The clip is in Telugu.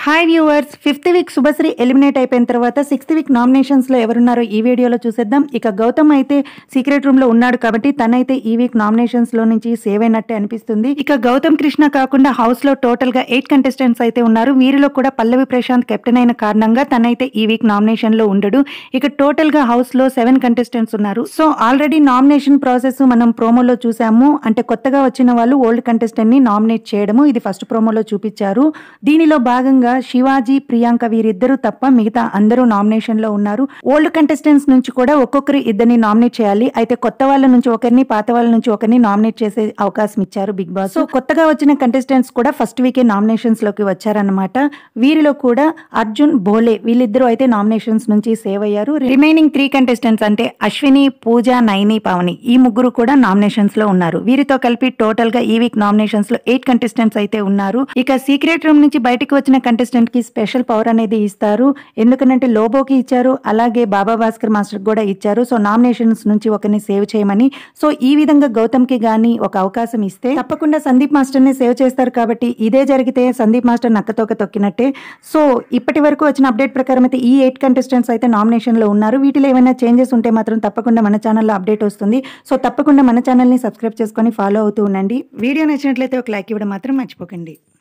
hi viewers fifth week Shubhashree eliminate అయిపోయిన తర్వాత సిక్స్త్ వీక్ నామినేషన్స్ లో ఎవరున్నారో ఈ వీడియోలో చూసేద్దాం ఇక గౌతమ్ అయితే సీక్రెట్ రూమ్ లో ఉన్నాడు కాబట్టి తనైతే ఈ వీక్ నామినేషన్స్ లో నుంచి సేవ్ అయినట్టే అనిపిస్తుంది ఇక గౌతమ్ కృష్ణ కాకుండా హౌస్ లో టోటల్ గా ఎయిట్ కంటెస్టెంట్స్ అయితే ఉన్నారు వీరిలో కూడా పల్లవి ప్రశాంత్ కెప్టెన్ అయిన కారణంగా తనైతే ఈ వీక్ నామినేషన్ లో ఉండడు ఇక టోటల్ గా హౌస్ లో సెవెన్ కంటెస్టెంట్స్ ఉన్నారు సో ఆల్రెడీ నామినేషన్ ప్రాసెస్ మనం ప్రోమోలో చూసాము అంటే కొత్తగా వచ్చిన వాళ్ళు ఓల్డ్ కంటెస్టెంట్ ని నామినేట్ చేయడము ఇది ఫస్ట్ ప్రోమోలో చూపించారు దీనిలో భాగంగా శివాజీ ప్రియాంక వీరిద్దరూ తప్ప మిగతా అందరూ నామినేషన్ లో ఉన్నారు ఓల్డ్ కంటెస్టెంట్స్ నుంచి కూడా ఒక్కొక్కరు ఇద్దరిని నామినేట్ చేయాలి అయితే కొత్త వాళ్ళ నుంచి ఒకరిని పాత వాళ్ళ నుంచి ఒకరిని నామినేట్ చేసే అవకాశం ఇచ్చారు బిగ్ బాస్ సో కొత్తగా వచ్చిన కంటెస్టెంట్స్ కూడా ఫస్ట్ వీకే నామినేషన్స్ లోకి వచ్చారన్నమాట వీరిలో కూడా అర్జున్ బోలే వీళ్ళిద్దరూ అయితే నామినేషన్స్ నుంచి సేవ్ అయ్యారు రిమైనింగ్ త్రీ కంటెస్టెంట్స్ అంటే అశ్విని పూజ నైని పావని ఈ ముగ్గురు కూడా నామినేషన్స్ లో ఉన్నారు వీరితో కలిపి టోటల్ గా ఈ వీక్ నామినేషన్స్ లో ఎయిట్ కంటెస్టెంట్స్ అయితే ఉన్నారు ఇక సీక్రెట్ రూమ్ నుంచి బయటకు వచ్చిన కంటెస్టెంట్ కి స్పెషల్ పవర్ అనేది ఇస్తారు ఎందుకంటే లోబోకి ఇచ్చారు అలాగే బాబా భాస్కర్ మాస్టర్ కూడా ఇచ్చారు సో నామినేషన్స్ నుంచి ఒకరిని సేవ్ చేయమని సో ఈ విధంగా గౌతమ్ కి గానీ ఒక అవకాశం ఇస్తే తప్పకుండా సందీప్ మాస్టర్ ని సేవ్ చేస్తారు కాబట్టి ఇదే జరిగితే సందీప్ మాస్టర్ నక్కతోక తొక్కినట్టే సో ఇప్పటి వరకు వచ్చిన అప్డేట్ ప్రకారం అయితే ఈ ఎయిట్ కంటెస్టెంట్స్ అయితే నామినేషన్ లో ఉన్నారు వీటిలో ఏమైనా చేంజెస్ ఉంటే మాత్రం తప్పకుండా మన ఛానల్లో అప్డేట్ వస్తుంది సో తప్పకుండా మన ఛానల్ని సబ్స్క్రైబ్ చేసుకొని ఫాలో అవుతూ ఉండండి వీడియో నచ్చినట్లయితే ఒక లైక్ ఇవ్వడం మాత్రం మర్చిపోకండి